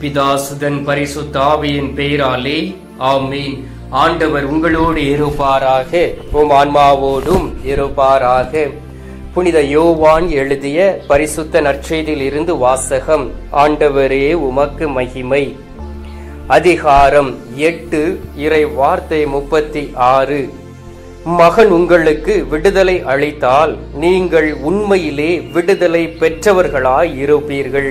பிதாசுதன் பரிசுத்தாவியின் பெயராலே ஆமீன் ஆண்டவர் உங்களோடு இருப்பாராக உம் ஆன்மாவோடும் இருப்பாராக புனித யோவான் எழுதிய பரிசுத்த நற்செய்தியில் இருந்து வாசகம் ஆண்டவரே உமக்கு மகிமை அதிகாரம் எட்டு இறை வார்த்தை முப்பத்தி ஆறு மகன் உங்களுக்கு விடுதலை அளித்தால் நீங்கள் உண்மையிலே விடுதலை பெற்றவர்களாய் இருப்பீர்கள்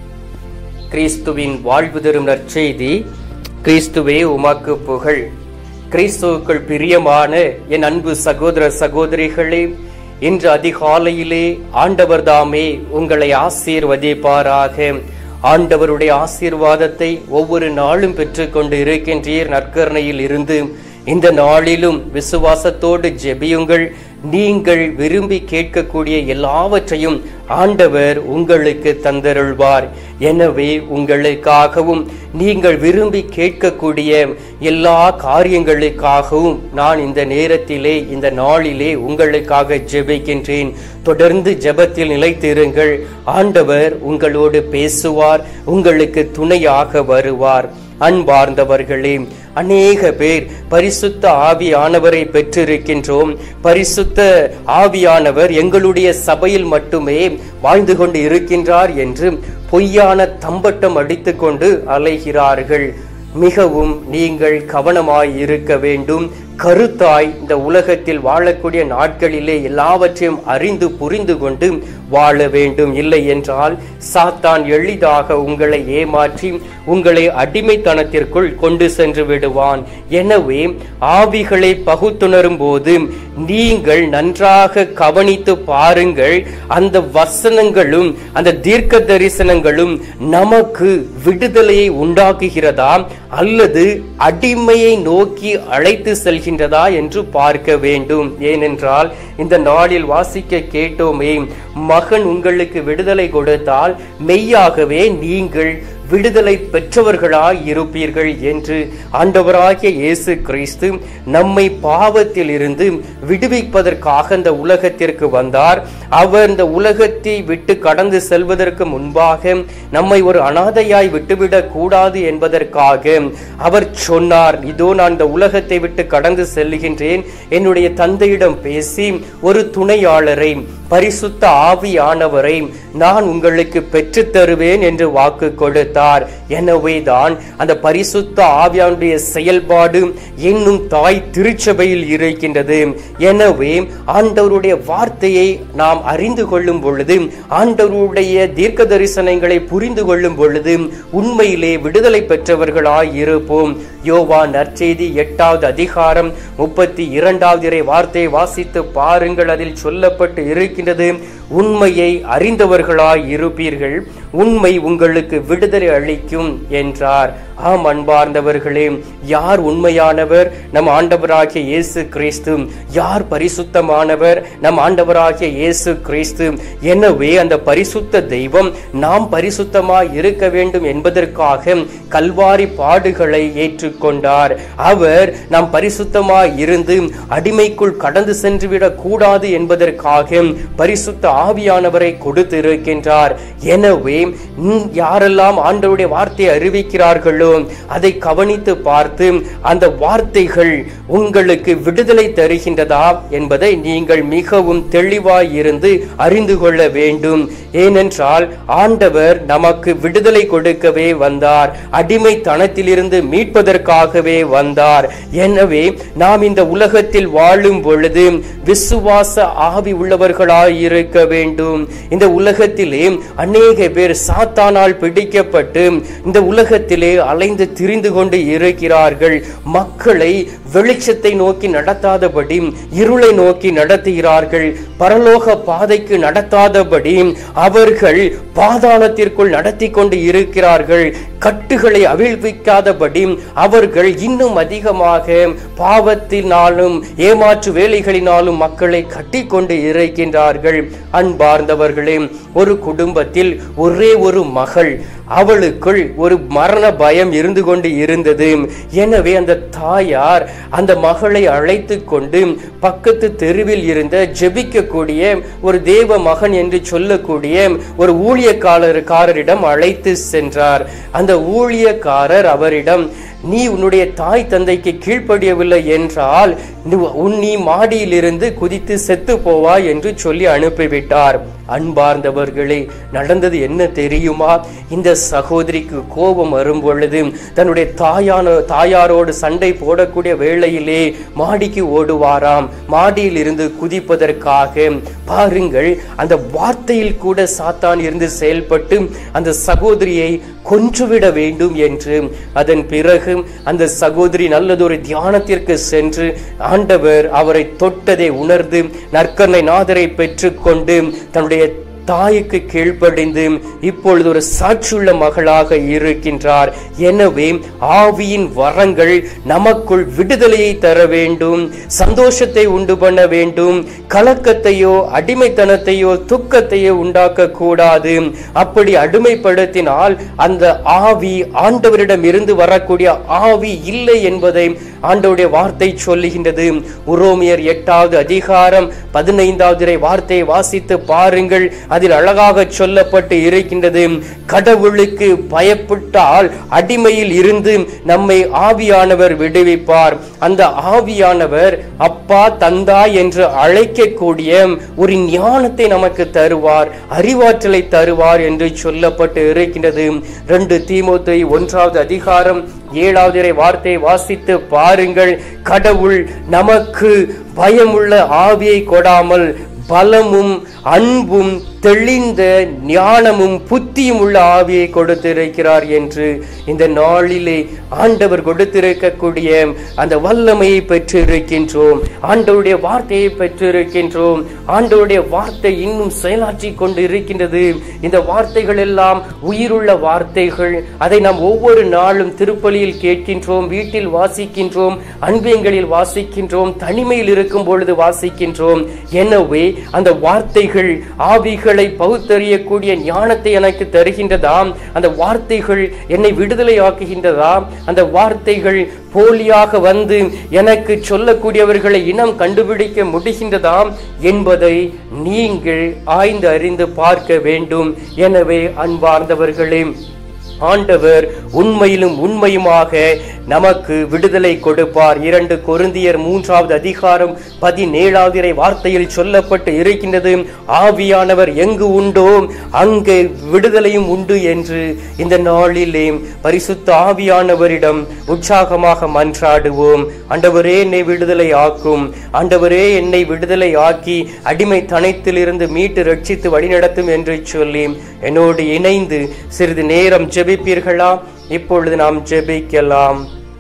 கிறிஸ்துவின் வாழ்வு தரும் நற்செய்தி கிறிஸ்துவே உமக்கு புகழ் கிறிஸ்துவுக்குள் பிரியமான என் அன்பு சகோதர சகோதரிகளே இன்று அதிகாலையிலே ஆண்டவர் தாமே உங்களை ஆசீர்வதிப்பாராக ஆண்டவருடைய ஆசீர்வாதத்தை ஒவ்வொரு நாளும் பெற்றுக்கொண்டு இருக்கின்றீர் நற்கரணையில் இருந்து இந்த நாளிலும் விசுவாசத்தோடு ஜெபியுங்கள் நீங்கள் விரும்பி கேட்கக்கூடிய எல்லாவற்றையும் ஆண்டவர் உங்களுக்கு தந்தருள்வார் எனவே உங்களுக்காகவும் நீங்கள் விரும்பி கேட்கக்கூடிய எல்லா காரியங்களுக்காகவும் நான் இந்த நேரத்திலே இந்த நாளிலே உங்களுக்காக ஜெபிக்கின்றேன் தொடர்ந்து ஜெபத்தில் நிலைத்திருங்கள் ஆண்டவர் உங்களோடு பேசுவார் உங்களுக்கு துணையாக வருவார் அன்பார்ந்தவர்களே அநேக பேர் பரிசுத்த ஆவியானவரை பெற்றிருக்கின்றோம் பரிசுத்த ஆவியானவர் எங்களுடைய சபையில் மட்டுமே வாழ்ந்து கொண்டு இருக்கின்றார் என்று பொய்யான தம்பட்டம் அடித்துக்கொண்டு அலைகிறார்கள் மிகவும் நீங்கள் கவனமாய் இருக்க வேண்டும் கருத்தாய் இந்த உலகத்தில் வாழக்கூடிய நாட்களிலே எல்லாவற்றையும் அறிந்து புரிந்து கொண்டு வாழ வேண்டும் இல்லை என்றால் சாத்தான் எளிதாக உங்களை ஏமாற்றி உங்களை அடிமைத்தனத்திற்குள் கொண்டு சென்று விடுவான் எனவே ஆவிகளை பகுத்துணரும் போது நீங்கள் நன்றாக கவனித்து பாருங்கள் அந்த வசனங்களும் அந்த தீர்க்க தரிசனங்களும் நமக்கு விடுதலையை உண்டாக்குகிறதா அல்லது அடிமையை நோக்கி அழைத்து செல்கின்றதா என்று பார்க்க வேண்டும் ஏனென்றால் இந்த நாளில் வாசிக்க கேட்டோமே மகன் உங்களுக்கு விடுதலை கொடுத்தால் மெய்யாகவே நீங்கள் விடுதலை பெற்றவர்களாய் இருப்பீர்கள் என்று ஆண்டவராகிய இயேசு கிறிஸ்து நம்மை பாவத்தில் இருந்து விடுவிப்பதற்காக இந்த உலகத்திற்கு வந்தார் அவர் இந்த உலகத்தை விட்டு கடந்து செல்வதற்கு முன்பாக நம்மை ஒரு அனாதையாய் விட்டுவிடக் கூடாது என்பதற்காக அவர் சொன்னார் இதோ நான் இந்த உலகத்தை விட்டு கடந்து செல்லுகின்றேன் என்னுடைய தந்தையிடம் பேசி ஒரு துணையாளரை பரிசுத்த ஆவியானவரை நான் உங்களுக்கு பெற்று தருவேன் என்று வாக்கு கொடுத்தார் எனவேதான் அந்த பரிசுத்த ஆவியானுடைய செயல்பாடு என்னும் தாய் திருச்சபையில் இருக்கின்றது எனவே ஆண்டவருடைய வார்த்தையை நாம் அறிந்து கொள்ளும் பொழுது ஆண்டவருடைய தீர்க்க தரிசனங்களை புரிந்து கொள்ளும் பொழுது உண்மையிலே விடுதலை பெற்றவர்களாய் இருப்போம் யோவா நற்செய்தி எட்டாவது அதிகாரம் முப்பத்தி இரண்டாவது இறை வார்த்தையை வாசித்து பாருங்கள் அதில் சொல்லப்பட்டு இருக்கின்றது உண்மையை அறிந்தவர்களாய் இருப்பீர்கள் உண்மை உங்களுக்கு விடுதலை அளிக்கும் என்றார் ஆம் அன்பார்ந்தவர்களே யார் உண்மையானவர் நம் ஆண்டவராகிய இயேசு கிறிஸ்து யார் பரிசுத்தமானவர் நம் ஆண்டவராகிய இயேசு கிறிஸ்து எனவே அந்த பரிசுத்த தெய்வம் நாம் பரிசுத்தமாய் இருக்க வேண்டும் என்பதற்காக கல்வாரி பாடுகளை ஏற்றுக்கொண்டார் அவர் நாம் பரிசுத்தமாய் இருந்து அடிமைக்குள் கடந்து சென்று விடக் கூடாது என்பதற்காக பரிசுத்த ஆவியானவரை கொடுத்திருக்கின்றார் எனவே யாரெல்லாம் ஆண்டவருடைய வார்த்தையை அறிவிக்கிறார்களோ அதை கவனித்து பார்த்து அந்த வார்த்தைகள் உங்களுக்கு விடுதலை தருகின்றதா என்பதை நீங்கள் மிகவும் தெளிவாய் இருந்து அறிந்து கொள்ள வேண்டும் ஏனென்றால் ஆண்டவர் நமக்கு விடுதலை கொடுக்கவே வந்தார் அடிமைத்தனத்திலிருந்து மீட்பதற்காகவே வந்தார் எனவே நாம் இந்த உலகத்தில் வாழும் பொழுது விசுவாச ஆவி உள்ளவர்களாய் இருக்க வேண்டும் இந்த உலகத்திலே அநேக பேர் சாத்தானால் பிடிக்கப்பட்டு இந்த உலகத்திலே அலைந்து திரிந்து கொண்டு இருக்கிறார்கள் மக்களை வெளிச்சத்தை நோக்கி நடத்தாதபடி இருளை நோக்கி நடத்துகிறார்கள் பரலோக பாதைக்கு நடத்தாதபடி அவர்கள் பாதாளத்திற்குள் நடத்தி கொண்டு இருக்கிறார்கள் கட்டுகளை அவிழ்விக்காதபடி அவர்கள் இன்னும் அதிகமாக பாவத்தினாலும் ஏமாற்று வேலைகளினாலும் மக்களை கட்டி கொண்டு இருக்கின்றார்கள் அன்பார்ந்தவர்களே ஒரு குடும்பத்தில் ஒரே ஒரு மகள் அவளுக்குள் ஒரு மரண பயம் இருந்து கொண்டு இருந்தது எனவே அந்த தாயார் அந்த மகளை அழைத்து கொண்டு பக்கத்து தெருவில் இருந்த ஜெபிக்கக்கூடிய ஒரு தேவ மகன் என்று சொல்லக்கூடிய ஒரு ஊழியக்காரருக்காரரிடம் அழைத்து சென்றார் அந்த ஊழியக்காரர் அவரிடம் நீ உன்னுடைய தாய் தந்தைக்கு கீழ்ப்படியவில்லை என்றால் நீ- உன் நீ மாடியிலிருந்து குதித்து செத்து போவாய் என்று சொல்லி அனுப்பிவிட்டார் அன்பார்ந்தவர்களே நடந்தது என்ன தெரியுமா இந்த சகோதரிக்கு கோபம் வரும் பொழுது தன்னுடைய தாயான தாயாரோடு சண்டை போடக்கூடிய வேளையிலே மாடிக்கு ஓடுவாராம் மாடியில் இருந்து குதிப்பதற்காக பாருங்கள் அந்த வார்த்தையில் கூட சாத்தான் இருந்து செயல்பட்டு அந்த சகோதரியை கொன்றுவிட வேண்டும் என்று அதன் பிறகு அந்த சகோதரி நல்லதொரு தியானத்திற்கு சென்று ஆண்டவர் அவரை தொட்டதை உணர்ந்து நற்கர்ணை நாதரை பெற்றுக்கொண்டு தன்னுடைய தாய்க்கு கீழ்ப்படிந்து இப்பொழுது ஒரு சாட்சியுள்ள மகளாக இருக்கின்றார் எனவே ஆவியின் வரங்கள் நமக்குள் விடுதலையை தர வேண்டும் சந்தோஷத்தை உண்டு பண்ண வேண்டும் கலக்கத்தையோ அடிமைத்தனத்தையோ துக்கத்தையோ உண்டாக்க கூடாது அப்படி அடிமைப்படுத்தினால் அந்த ஆவி ஆண்டவரிடம் இருந்து வரக்கூடிய ஆவி இல்லை என்பதை ஆண்டவருடைய வார்த்தை சொல்லுகின்றது உரோமியர் எட்டாவது அதிகாரம் பதினைந்தாவது வார்த்தையை வாசித்து பாருங்கள் அதில் அழகாக சொல்லப்பட்டு இருக்கின்றது கடவுளுக்கு பயப்பட்டால் அடிமையில் இருந்து நம்மை ஆவியானவர் விடுவிப்பார் அந்த ஆவியானவர் அப்பா தந்தா என்று அழைக்கக்கூடிய ஒரு ஞானத்தை நமக்கு தருவார் அறிவாற்றலை தருவார் என்று சொல்லப்பட்டு இருக்கின்றது ரெண்டு தீமோத்தை ஒன்றாவது அதிகாரம் ஏழாவது இறை வார்த்தையை வாசித்து பாருங்கள் கடவுள் நமக்கு பயமுள்ள ஆவியை கொடாமல் பலமும் அன்பும் தெளிந்த ஞானமும் புத்தியும் உள்ள ஆவியை கொடுத்திருக்கிறார் என்று இந்த நாளிலே ஆண்டவர் கொடுத்திருக்கக்கூடிய அந்த வல்லமையை பெற்றிருக்கின்றோம் ஆண்டவருடைய வார்த்தையை பெற்றிருக்கின்றோம் ஆண்டவருடைய வார்த்தை இன்னும் செயலாற்றி கொண்டு இருக்கின்றது இந்த வார்த்தைகள் எல்லாம் உயிருள்ள வார்த்தைகள் அதை நாம் ஒவ்வொரு நாளும் திருப்பலியில் கேட்கின்றோம் வீட்டில் வாசிக்கின்றோம் அன்பியங்களில் வாசிக்கின்றோம் தனிமையில் இருக்கும் பொழுது வாசிக்கின்றோம் எனவே அந்த வார்த்தைகள் ஆவிகளை பகுத்தறியக்கூடிய ஞானத்தை எனக்கு தருகின்றதாம் அந்த வார்த்தைகள் என்னை விடுதலை ஆக்குகின்றதாம் அந்த வார்த்தைகள் போலியாக வந்து எனக்கு சொல்லக்கூடியவர்களை இனம் கண்டுபிடிக்க முடிகின்றதாம் என்பதை நீங்கள் ஆய்ந்து அறிந்து பார்க்க வேண்டும் எனவே அன்பார்ந்தவர்களே ஆண்டவர் உண்மையிலும் உண்மையுமாக நமக்கு விடுதலை கொடுப்பார் இரண்டு கொருந்தியர் மூன்றாவது அதிகாரம் பதினேழாவது இறை வார்த்தையில் சொல்லப்பட்டு இருக்கின்றது ஆவியானவர் எங்கு உண்டோ அங்கே விடுதலையும் உண்டு என்று இந்த நாளிலே பரிசுத்த ஆவியானவரிடம் உற்சாகமாக மன்றாடுவோம் ஆண்டவரே என்னை விடுதலை ஆக்கும் ஆண்டவரே என்னை விடுதலை ஆக்கி அடிமை தனத்திலிருந்து மீட்டு ரட்சித்து வழிநடத்தும் என்று சொல்லி என்னோடு இணைந்து சிறிது நேரம் ஜெபிப்பீர்களா இப்பொழுது நாம் ஜெபிக்கலாம்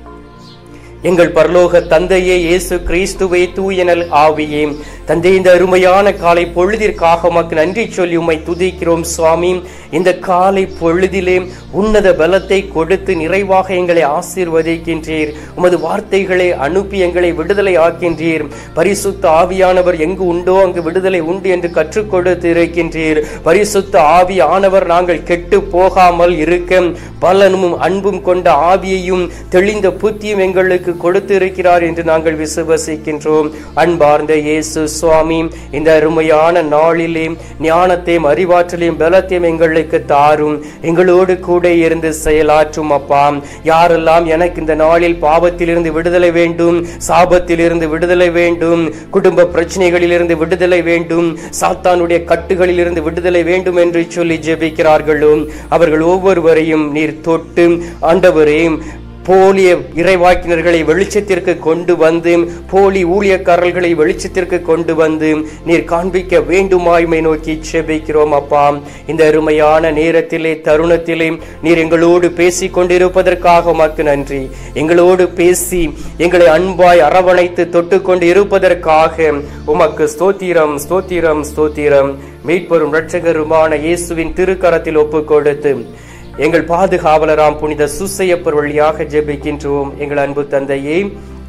எங்கள் பரலோக தந்தையே இயேசு கிறிஸ்துவே தூயனல் ஆவியே தந்தை இந்த அருமையான காலை பொழுதிற்காக உமக்கு நன்றி சொல்லி உம்மை துதிக்கிறோம் சுவாமி இந்த காலை பொழுதிலே உன்னத பலத்தை கொடுத்து நிறைவாக எங்களை ஆசீர்வதிக்கின்றீர் உமது வார்த்தைகளை அனுப்பி எங்களை விடுதலை ஆக்கின்றீர் பரிசுத்த ஆவியானவர் எங்கு உண்டோ அங்கு விடுதலை உண்டு என்று கற்றுக் கொடுத்து இருக்கின்றீர் பரிசுத்த ஆவியானவர் நாங்கள் கெட்டு போகாமல் இருக்க பலனும் அன்பும் கொண்ட ஆவியையும் தெளிந்த புத்தியும் எங்களுக்கு கொடுத்து இருக்கிறார் என்று நாங்கள் விசுவசிக்கின்றோம் அன்பார்ந்த இயேசு சுவாமி இந்த அருமையான நாளிலே ஞானத்தையும் அறிவாற்றலையும் பலத்தையும் எங்களுக்கு தாரும் எங்களோடு கூட இருந்து செயலாற்றும் அப்பா யாரெல்லாம் எனக்கு இந்த நாளில் பாவத்திலிருந்து விடுதலை வேண்டும் சாபத்திலிருந்து விடுதலை வேண்டும் குடும்ப பிரச்சனைகளிலிருந்து விடுதலை வேண்டும் சாத்தானுடைய கட்டுகளிலிருந்து விடுதலை வேண்டும் என்று சொல்லி ஜெபிக்கிறார்களோ அவர்கள் ஒவ்வொருவரையும் நீர் தொட்டு ஆண்டவரே போலிய இறைவாக்கினர்களை வெளிச்சத்திற்கு கொண்டு வந்து போலி ஊழியக்காரர்களை வெளிச்சத்திற்கு கொண்டு வந்து நீர் காண்பிக்க வேண்டுமாய்மை நோக்கி செபிக்கிறோம் அப்பா இந்த அருமையான நேரத்திலே தருணத்திலே நீர் எங்களோடு பேசிக் கொண்டிருப்பதற்காக உமக்கு நன்றி எங்களோடு பேசி எங்களை அன்பாய் அரவணைத்து தொட்டுக்கொண்டு இருப்பதற்காக உமக்கு ஸ்தோத்திரம் ஸ்தோத்திரம் ஸ்தோத்திரம் மீட்பெரும் இரட்சகருமான இயேசுவின் திருக்கரத்தில் ஒப்புக் கொடுத்து எங்கள் பாதுகாவலராம் புனித சுசையப்பர் வழியாக ஜெபிக்கின்றோம் எங்கள் அன்பு தந்தையே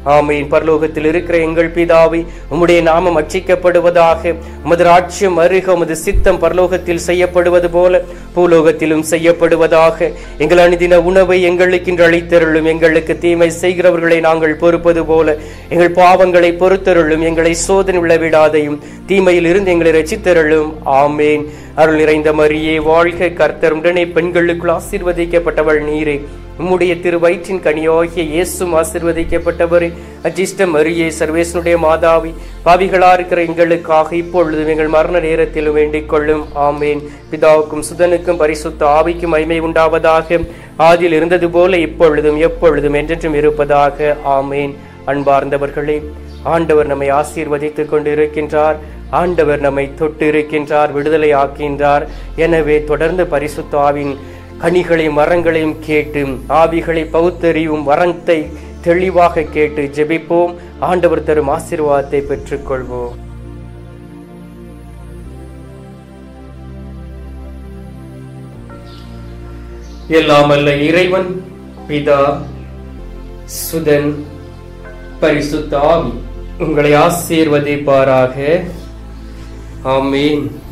ஆமீன் பரலோகத்தில் இருக்கிற எங்கள் பிதாவை உம்முடைய நாமம் அச்சிக்கப்படுவதாக உமது ராட்சியம் அருக உமது சித்தம் பரலோகத்தில் செய்யப்படுவது போல பூலோகத்திலும் செய்யப்படுவதாக எங்கள் அனுதின உணவை எங்களுக்கு இன்று அளித்தருளும் எங்களுக்கு தீமை செய்கிறவர்களை நாங்கள் பொறுப்பது போல எங்கள் பாவங்களை பொறுத்தருளும் எங்களை சோதனை விழவிடாதையும் தீமையில் இருந்து எங்களை ரசித்தருளும் ஆமேன் அருள் நிறைந்த மரியே வாழ்க கர்த்தர் உடனே பெண்களுக்குள் ஆசீர்வதிக்கப்பட்டவள் நீரே உம்முடைய திரு வயிற்றின் கனியாகிய இயேசும் ஆசீர்வதிக்கப்பட்டவரே அஜிஷ்ட மரியே சர்வேசனுடைய மாதாவி பாவிகளா இருக்கிற எங்களுக்காக இப்பொழுதும் எங்கள் மரண நேரத்திலும் வேண்டிக் கொள்ளும் ஆமேன் பிதாவுக்கும் சுதனுக்கும் பரிசுத்த ஆவிக்கும் மகிமை உண்டாவதாக ஆதியில் இருந்தது போல இப்பொழுதும் எப்பொழுதும் என்றென்றும் இருப்பதாக ஆமேன் அன்பார்ந்தவர்களே ஆண்டவர் நம்மை ஆசீர்வதித்துக் கொண்டு இருக்கின்றார் ஆண்டவர் நம்மை தொட்டு இருக்கின்றார் விடுதலை ஆக்கின்றார் எனவே தொடர்ந்து பரிசுத்த ஆவின் கனிகளையும் மரங்களையும் கேட்டு ஆவிகளை பகுத்தறிவும் வரத்தை தெளிவாக கேட்டு ஜெபிப்போம் ஆண்டவர் தரும் ஆசீர்வாதத்தை பெற்றுக்கொள்வோம் எல்லாம் அல்ல இறைவன் பிதா சுதன் பரிசுத்த ஆவி உங்களை ஆசீர்வதிப்பாராக ஆமீன்